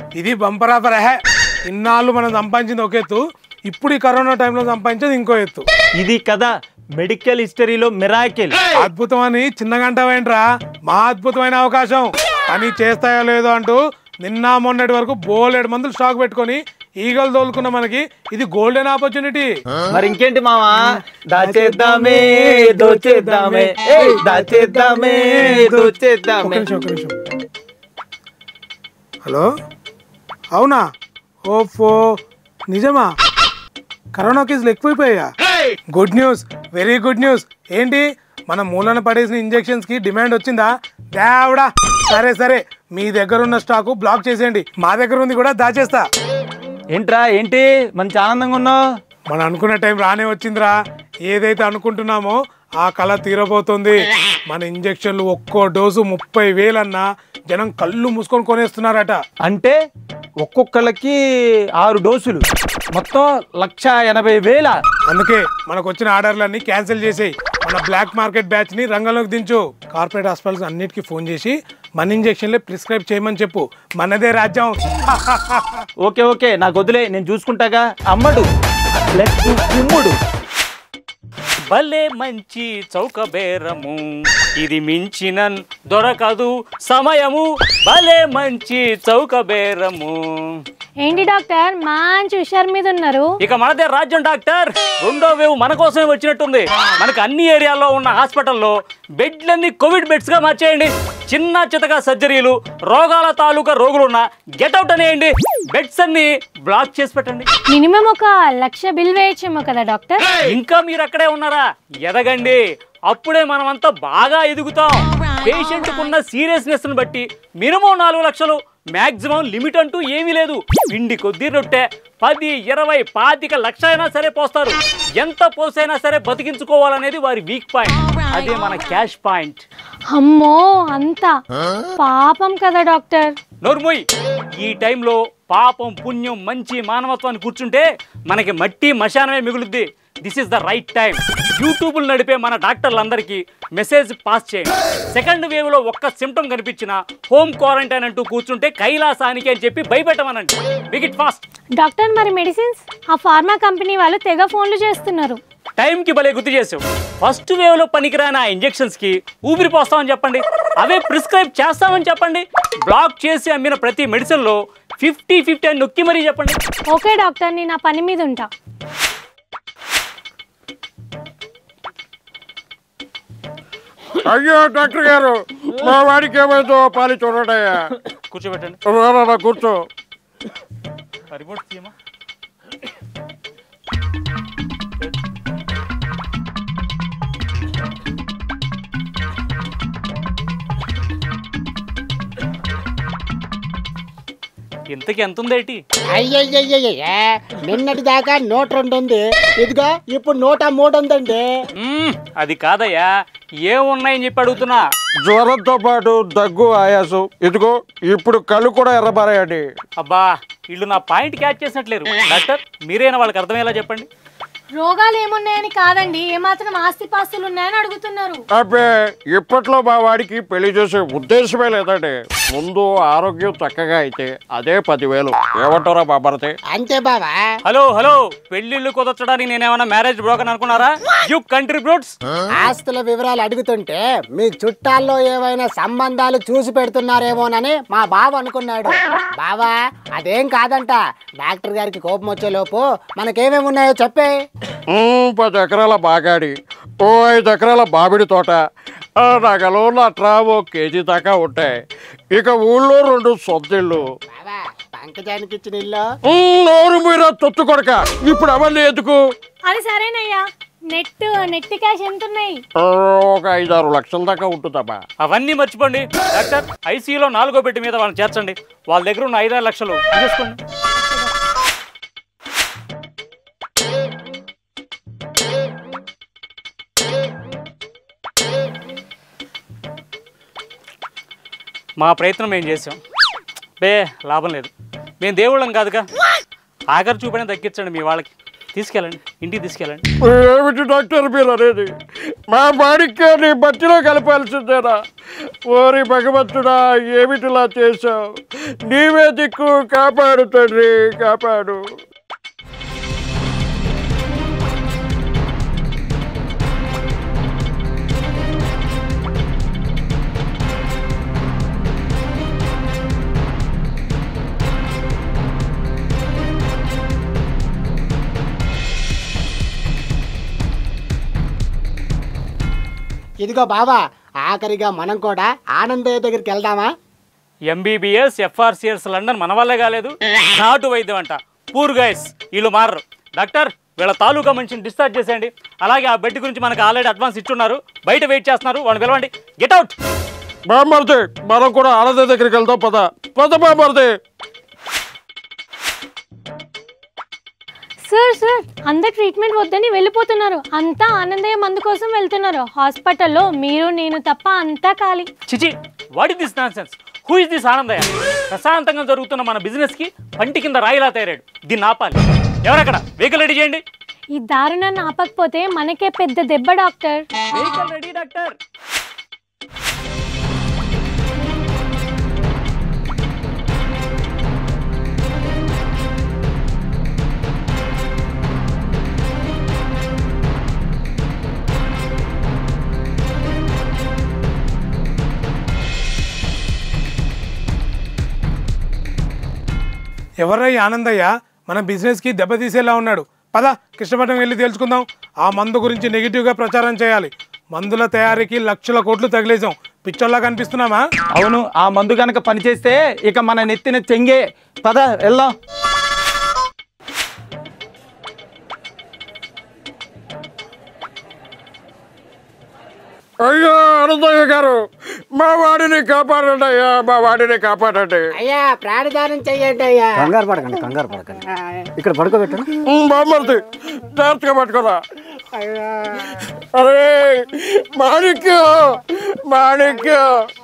ఇది bumper offer హే ఇన్నాళ్ళు మనం సంపాదించింది ఒక ఎత్తు ఇప్పుడు ఈ కరోనా టైంలో సంపాదించేది ఇంకో ఎత్తు ఇది కదా మెడికల్ హిస్టరీలో మిరాకిల్ అద్భుతం అని చిన్నగంటవేంట్రా మా అద్భుతమైన అవకాశం పని చేస్తాయో లేదో అంటూ నిన్న మొన్నటి వరకు బోలెడు మందులు స్టాక్ పెట్టుకొని ఈగలు తోలుకున్న మనకి ఇది గోల్డెన్ ఆపర్చునిటీ మరి ఇంకేంటి మావా దాచేద్దామే దోచేద్దామే ఏయ్, దాచేద్దామే ఒక దోచేద్దామే నిమిషం ఒక నిమిషం హలో అవునా ఓఫో నిజమా కరోనా కేసులు ఎక్కువైపోయా good news very good news ఏంటి మన మూలన పడేసిన ఇంజెక్షన్స్ కి డిమాండ్ వచ్చిందా దేవుడా సరే సరే మీ దగ్గర ఉన్న స్టాకు బ్లాక్ చేసేయండి మా దగ్గర ఉంది కూడా దాచేస్తా ఏంట్రా ఏంటి మంచి ఆనందంగా ఉన్నావు మనం అనుకున్న టైం రానే వచ్చిందిరా ఏదైతే అనుకుంటున్నామో ఆ కళ తీరబోతుంది మన ఇంజెక్షన్లు ఒక్కో డోసు ముప్పై వేలన్నా జనం కళ్ళు మూసుకొని కొనేస్తున్నారట అంటే ఒక్కొక్కళ్ళకి ఆరు డోసులు మొత్తం లక్ష ఎనభై వేల అందుకే మనకు వచ్చిన ఆర్డర్లన్నీ క్యాన్సిల్ చేసేయి మన బ్లాక్ మార్కెట్ బ్యాచ్ ని రంగంలోకి దించు కార్పొరేట్ హాస్పిటల్స్ అన్నిటికీ ఫోన్ చేసి మన ఇంజెక్షన్లే ప్రిస్క్రైబ్ చేయమని చెప్పు మనదే రాజ్యం ఓకే ఓకే నాకు వదిలే నేను చూసుకుంటాగా అమ్మడు ప్లస్ కుమ్ముడు భలే మంచి చౌక బేరము ఇది మించిన దొరకదు సమయము భలే మంచి చౌక బేరము ఏంటి డాక్టర్ మంచి హుషారు మీద ఉన్నారు ఇక మనదే రాజ్యం డాక్టర్ రెండో వేవ్ మన కోసమే వచ్చినట్టుంది మనకు అన్ని ఏరియాల్లో ఉన్న హాస్పిటల్లో బెడ్లన్నీ కోవిడ్ బెడ్స్ గా మార్చేయండి చిన్న చితక సర్జరీలు రోగాల తాలూకా రోగులున్న గెట్అవుట్ అనేయండి బెడ్స్ అన్ని బ్లాక్ చేసి పెట్టండి మినిమం ఒక లక్ష బిల్ వేయచ్చేమో కదా డాక్టర్ ఇంకా మీరు అక్కడే ఉన్నారా ఎదగండి అప్పుడే మనమంతా బాగా ఎదుగుతాం పేషెంట్ కున్న సీరియస్నెస్ ని బట్టి మినిమం నాలుగు లక్షలు మాక్సిమం లిమిట్ అంటూ ఏమీ లేదు పిండి కొద్ది రొట్టె పది ఇరవై పాతిక లక్ష అయినా సరే పోస్తారు ఎంత పోసైనా సరే బతికించుకోవాలనేది వారి వీక్ పాయింట్ అదే మన క్యాష్ పాయింట్ అమ్మో అంతా పాపం కదా డాక్టర్ నోర్ముయ్ ఈ టైంలో పాపం పుణ్యం మంచి మానవత్వాన్ని కూర్చుంటే మనకి మట్టి మశానమే మిగులుద్ది this is the right time యూట్యూబ్లు నడిపే మన డాక్టర్లందరికీ మెసేజ్ పాస్ చేయండి సెకండ్ వేవ్లో ఒక్క సిమ్టమ్ కనిపించిన హోమ్ క్వారంటైన్ అంటూ కూర్చుంటే కైలాసానికి అని చెప్పి భయపెట్టమనండి బిగ్ ఇట్ ఫాస్ట్ డాక్టర్ మరి మెడిసిన్స్ ఆ ఫార్మా కంపెనీ వాళ్ళు తెగ ఫోన్లు చేస్తున్నారు టైంకి భలే గుర్తు చేసావు ఫస్ట్ వేవ్ లో పనికిరాని ఆ ఇంజెక్షన్స్ కి ఊపిరి పోస్తామని చెప్పండి అవే ప్రిస్క్రైబ్ చేస్తామని చెప్పండి బ్లాక్ చేసి అమ్మిన ప్రతి మెడిసిన్ లో ఫిఫ్టీ ఫిఫ్టీ అని నొక్కి మరీ చెప్పండి ఓకే డాక్టర్ నేను ఆ పని మీద ఉంటా అయ్యో డాక్టర్ గారు మా వాడికి ఏమైందో పాలి చూడటయ్యా కూర్చోబెట్టండి రా, రా, కూర్చో రిమోట్ తీయమా ఇంతకి ఎంత ఉందేటి అయ్యయ్యయ్యయ్య నిన్నటి దాకా నూట రెండు ఉంది ఇదిగో ఇప్పుడు నూట మూడు ఉందండి మ్మ్, అది కాదయ్యా ఏమున్నాయని చెప్పి అడుగుతున్నా జ్వరంతో పాటు దగ్గు ఆయాసం ఇదిగో ఇప్పుడు కళ్ళు కూడా ఎర్రబారాయండి అబ్బా వీళ్ళు నా పాయింట్ క్యాచ్ చేసినట్లేరు డాక్టర్ మీరైనా వాళ్ళకి అర్థమయ్యేలా చెప్పండి రోగాలు ఏమున్నాయని కాదండి ఏమాత్రం ఆస్తిపాస్తులు ఉన్నాయని అడుగుతున్నారు అబ్బే ఇప్పట్లో మా వాడికి పెళ్లి చేసే ఉద్దేశమే లేదండి ముందు ఆరోగ్యం చక్కగా అయితే అదే పదివేలు ఏమంటారా బాబరతే అంతే బావా హలో హలో పెళ్లిళ్ళు కుదర్చడానికి నేనేమన్నా మ్యారేజ్ బ్రోకర్ అనుకున్నారా యూ కంట్రిబ్యూట్స్ ఆస్తుల వివరాలు అడుగుతుంటే మీ చుట్టాల్లో ఏవైనా సంబంధాలు చూసి పెడుతున్నారేమోనని మా బావ అనుకున్నాడు బావా అదేం కాదంట డాక్టర్ గారికి కోపం వచ్చేలోపు మనకేమేమి ఉన్నాయో చెప్పే ఉమ్, పది ఎకరాల బాగాడి ఓ ఐదు ఎకరాల బాబిడి తోట ఆ నగలు నట్రా ఓ కేజీ దాకా ఉంటాయి ఇక ఊళ్ళో రెండు సొంతిళ్ళు బావా పంకజానికి ఇచ్చిన ఇల్లు ఉమ్, నోరు మీద తొత్తు కొడక ఇప్పుడు అవన్నీ ఎందుకు అది సరేనయ్యా నెట్ నెట్ క్యాష్ ఎంత ఉన్నాయి ఆ, ఒక ఐదారు లక్షల దాకా ఉంటుందమ్మా అవన్నీ మర్చిపోండి డాక్టర్ ఐసీయూలో నాలుగో పెట్టి మీద వాళ్ళని చేర్చండి వాళ్ళ దగ్గర ఉన్న ఐదారు లక్షలు తీసుకోండి మా ప్రయత్నం మేము చేసాం బే లాభం లేదు మేము దేవుళ్ళం కాదుగా ఆఖరి చూపని దక్కించండి మీ వాళ్ళకి తీసుకెళ్ళండి ఇంటికి తీసుకెళ్ళండి ఏమిటి డాక్టర్ మీరు అనేది మా మాణిక్యాన్ని బట్టిలో కలపాల్సిందేనా ఓరి భగవంతుడా ఏమిటిలా చేశావు నీవే దిక్కు కాపాడు తండ్రి కాపాడు ఇదిగో బావా ఆఖరిగా మనం కూడా ఆనందయ్య దగ్గరికి వెళ్దామా ఎంబీబీఎస్ ఎఫ్ఆర్సిఎస్ లండన్ మన వల్లే కాలేదు నాటు వైద్యం అంట పూర్ గైస్ వీళ్ళు మారరు డాక్టర్ వీళ్ళ తాలూకా మనిషిని డిశ్చార్జ్ చేసేయండి అలాగే ఆ బెడ్ గురించి మనకు ఆల్రెడీ అడ్వాన్స్ ఇచ్చున్నారు బయట వెయిట్ చేస్తున్నారు వాళ్ళని పిలవండి గెట్ అవుట్ బామ్మర్ది మనం కూడా ఆనంద దగ్గరికి వెళ్దాం పద పద బామ్మర్ది సార్ సార్ అందరు ట్రీట్మెంట్ వద్దని వెళ్ళిపోతున్నారు అంతా ఆనందయ్య మందు కోసం వెళ్తున్నారు హాస్పిటల్లో మీరు నేను తప్ప అంతా ఖాళీ చిచి what is this nonsense who is this Anandayya ప్రశాంతంగా జరుగుతున్న మన బిజినెస్ కి పంటి కింద రాయిలా తయారాడు దీన్ని ఆపాలి ఎవరక్కడ వెహికల్ రెడీ చేయండి ఈ దారుణాన్ని ఆపకపోతే మనకే పెద్ద దెబ్బ డాక్టర్ వెహికల్ రెడీ డాక్టర్ ఎవర్రై ఆనందయ్య మన బిజినెస్కి దెబ్బతీసేలా ఉన్నాడు పద కృష్ణపట్నం వెళ్ళి తెలుసుకుందాం ఆ మందు గురించి నెగిటివ్గా ప్రచారం చేయాలి మందుల తయారీకి లక్షల కోట్లు తగిలేసాం పిచ్చోల్లా కనిపిస్తున్నామా అవును ఆ మందు కనుక పనిచేస్తే ఇక మన నెత్తిన చెంగే పద వెళ్దాం అయ్యో ఆనందయ్య గారు మా వాడిని కాపాడండి అయ్యా మా వాడిని కాపాడండి అయ్యా ప్రాణదానం చెయ్యండి అయ్యా కంగారు పడకండి కంగారు పడకండి ఇక్కడ పడుకోబెట్టండి బామ్మర్ది జాగ్రత్తగా పట్టుకోరా అరే మాణిక్యం మాణిక్యం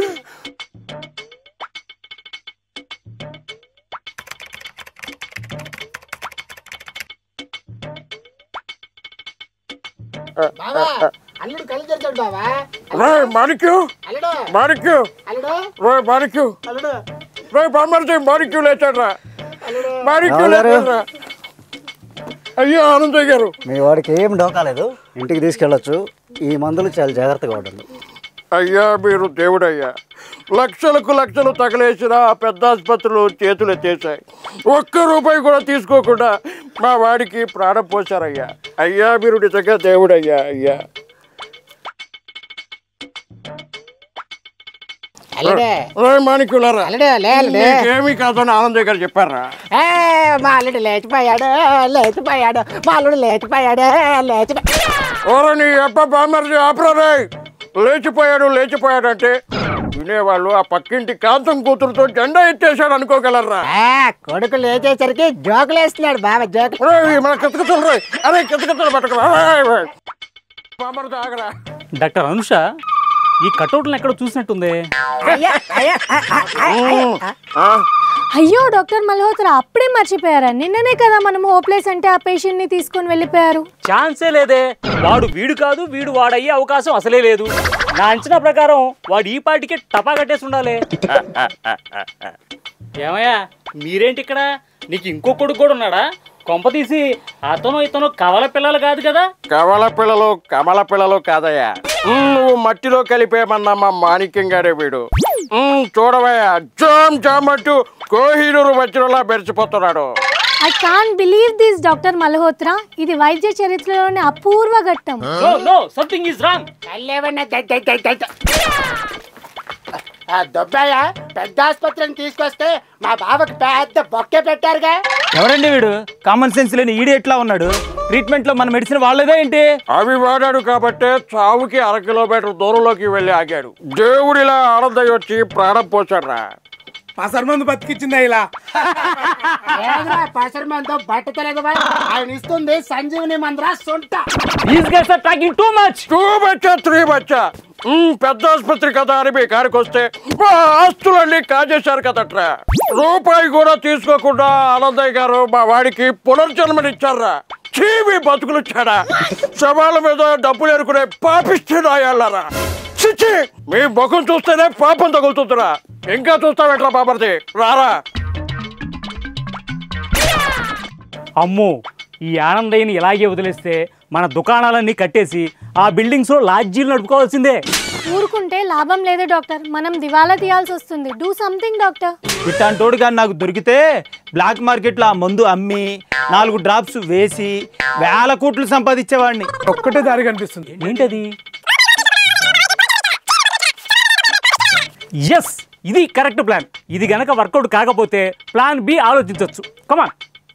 బావా అల్లుడు కళ్ళు తెరిచాడు బావా రే మాణిక్యం అల్లుడు మాణిక్యం అల్లుడు రే మాణిక్యం అల్లుడు రే బామ్మర్ది మాణిక్యం లేచాడ్రా మాణిక్యం ఎవరు? లేచాడ్రా అయ్యో ఆనందయ్య గారు మీ వాడికి ఏం డోకాలేదు ఇంటికి తీసుకెళ్ళొచ్చు ఈ మందులు చాలా జాగ్రత్తగా వాడండి అయ్యా మీరు దేవుడయ్యా లక్షలకు లక్షలు తగలేసిన ఆ పెద్ద ఆసుపత్రులు చేతులు ఎత్తేసాయి ఒక్క రూపాయి కూడా తీసుకోకుండా మా వాడికి ప్రాణం పోశారయ్యా అయ్యా మీరు నిజంగా దేవుడయ్యా అయ్యా అల్లుడే రే మాణిక్యులారా అల్లుడు లే అల్లుడు ఏమీ కాదని ఆనందయ్య గారు చెప్పారా ఏ, మా అల్లుడు లేచిపోయాడు లేచిపోయాడు మా అల్లుడు లేచిపోయాడు లేచిపోయాడు ఓరా నీ అబ్బ బామ్మర్ది ఆపరారే లేచిపోయాడు లేచిపోయాడు అంటే వినేవాళ్ళు ఆ పక్కింటి కాంతం కూతురుతో జెండా ఎత్తేసాడు అనుకోగలరా కొడుకు లేచేసరికి జోకులు వేస్తున్నాడు బాబా జోకులు ఒరేయ్, మన కితకితలు రే అరే కితకితలు పట్టుకురా బామ్మర్ది ఆగరా డాక్టర్ అనుష ఈ కటౌట్లను ఎక్కడో చూసినట్టుంది అయ్యా, అయ్యా, ఆ, ఆ, ఆ, ఆ. ఆ, అయ్యో డాక్టర్ మల్హోత్రా అప్పుడే మర్చిపోయారా నిన్ననే కదా మనం హోప్లెస్ అంటే ఆ పేషెంట్ ని తీసుకొని వెళ్ళిపోయారు ఛాన్సే లేదే వాడు వీడు కాదు వీడు వాడయ్యే అవకాశం అసలే లేదు నా అంచనా ప్రకారం వాడు ఈ పాటికే టపా కట్టేసి ఉండాలి ఏమయ్యా మీరేంటి ఇక్కడ నీకు ఇంకో కొడుకు కూడా ఉన్నాడా కొంప తీసి అతను ఇతను కవల పిల్లలు కాదు కదా కవల పిల్లలు కమల పిల్లలు కాదయ్యా ఉమ్, నువ్వు మట్టిలో కలిపేమన్నా మా మాణిక్యం గారే వీడు ఉమ్, చూడవయ్యా జామ్ జామ్ అంటూ కోహినూరు మధ్యలో మెరిచిపోతున్నాడు I can believe this doctor Malhotra ఇది వైద్య చరిత్రలోని అపూర్వ ఘట్టం no no something is wrong తల్లేవన్నా దై, దై, దై, దై, దై. ఆ దొబ్బాయ పెద్ద ఆసుపత్రిని తీసుకొస్తే మా బావకి పెద్ద బొక్కే పెట్టారుగా ఎవరండి వీడు కామన్ సెన్స్ లేని ఈడి ఎట్లా ఉన్నాడు ట్రీట్మెంట్ లో మన మెడిసిన్ వాళ్ళదే ఏంటి అవి వాడాడు కాబట్టే చావుకి అర కిలోమీటర్ దూరంలోకి వెళ్ళి ఆగాడు దేవుడిలా ఆనందయ్య వచ్చి ప్రాణం పోసాడ్రా పసరు మందు బతికిచ్చిందా ఇలా ఏదిరా పసరు మందు బట్ట తెలియదువా ఆయన ఇస్తుంది సంజీవని మంద్రా సొంట these guys are talking too much two బచ్చా త్రీ బచ్చా ఉమ్, పెద్ద ఆసుపత్రి కదా అని మీ కాడికి వస్తే మా ఆస్తులన్నీ కాజేశారు కదట్రా రూపాయి కూడా తీసుకోకుండా ఆనందయ్య గారు మా వాడికి పునర్జన్మనిచ్చారా చీవి బతుకులు చెడా శవాల మీద డబ్బులు ఎరుకునే పాపిస్తున్నాయాలరా చిచ్చి మీ ముఖం చూస్తేనే పాపం తగులుతుందిరా ఇంకా చూస్తావేట్రా బాబర్ది రారా అమ్మో ఈ ఆనందయ్యని ఇలాగే వదిలేస్తే మన దుకాణాలన్నీ కట్టేసి ఆ బిల్డింగ్స్లో లాడ్జీలు నడుపుకోవాల్సిందే ఊరుకుంటే లాభం లేదు డాక్టర్ మనం దివాలా తీయాల్సి వస్తుంది డూ సంథింగ్ డాక్టర్ ఇట్లాంటోడు కానీ నాకు దొరికితే బ్లాక్ మార్కెట్లో ఆ మందు అమ్మి నాలుగు డ్రాప్స్ వేసి వేల కోట్లు సంపాదించేవాడిని ఒక్కటే దారి కనిపిస్తుంది ఏంటది ఎస్ ఇది కరెక్ట్ ప్లాన్ ఇది గనక వర్కౌట్ కాకపోతే ప్లాన్ బి ఆలోచించవచ్చు కమాన్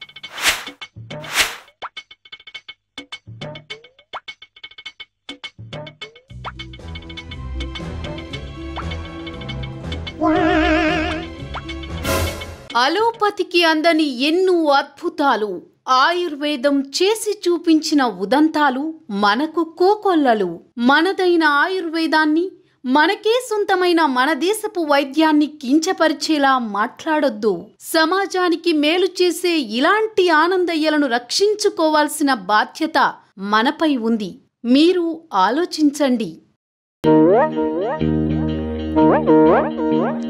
అలోపతికి అందని ఎన్నో అద్భుతాలు ఆయుర్వేదం చేసి చూపించిన ఉదంతాలు మనకు కోకొల్లలు మనదైన ఆయుర్వేదాన్ని మనకే సొంతమైన మన దేశపు వైద్యాన్ని కించపరిచేలా మాట్లాడొద్దు సమాజానికి మేలు చేసే ఇలాంటి ఆనందయ్యలను రక్షించుకోవాల్సిన బాధ్యత మనపై ఉంది మీరు ఆలోచించండి